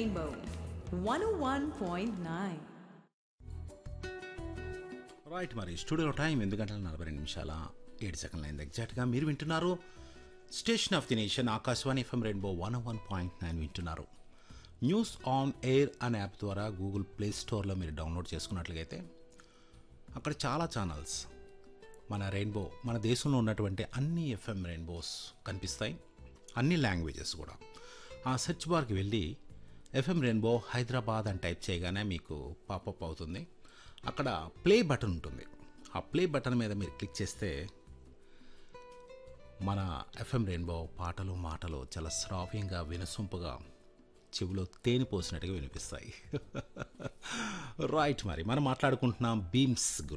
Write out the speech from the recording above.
Rainbow 101.9. Right మరి studio time ఎనిమిది గంటల నలభై రెండు నిమిషాల ఏడు సెకండ్ల అయింది ఎగ్జాక్ట్గా మీరు వింటున్నారు station of the nation Akashvani FM rainbow one one point nine వింటున్నారు న్యూస్ ఆన్ ఎయిర్ అనే యాప్ ద్వారా గూగుల్ ప్లే స్టోర్లో మీరు డౌన్లోడ్ చేసుకున్నట్లయితే అక్కడ చాలా ఛానల్స్ మన రెయిన్బో మన దేశంలో ఉన్నటువంటి అన్ని ఎఫ్ఎం రెయిన్బోస్ కనిపిస్తాయి అన్ని లాంగ్వేజెస్ కూడా ఆ సెర్చ్ బార్కి వెళ్ళి ఎఫ్ఎం రెయిన్బో హైదరాబాద్ అని టైప్ చేయగానే మీకు పాపప్ అవుతుంది అక్కడ ప్లే బటన్ ఉంటుంది ఆ ప్లే బటన్ మీద మీరు క్లిక్ చేస్తే మన ఎఫ్ఎం రెయిన్బో పాటలు మాటలు చాలా శ్రావ్యంగా వినసొంపుగా చెవిలో తేనె పోసినట్టుగా వినిపిస్తాయి రైట్ మరి మనం మాట్లాడుకుంటున్నాం బీమ్స్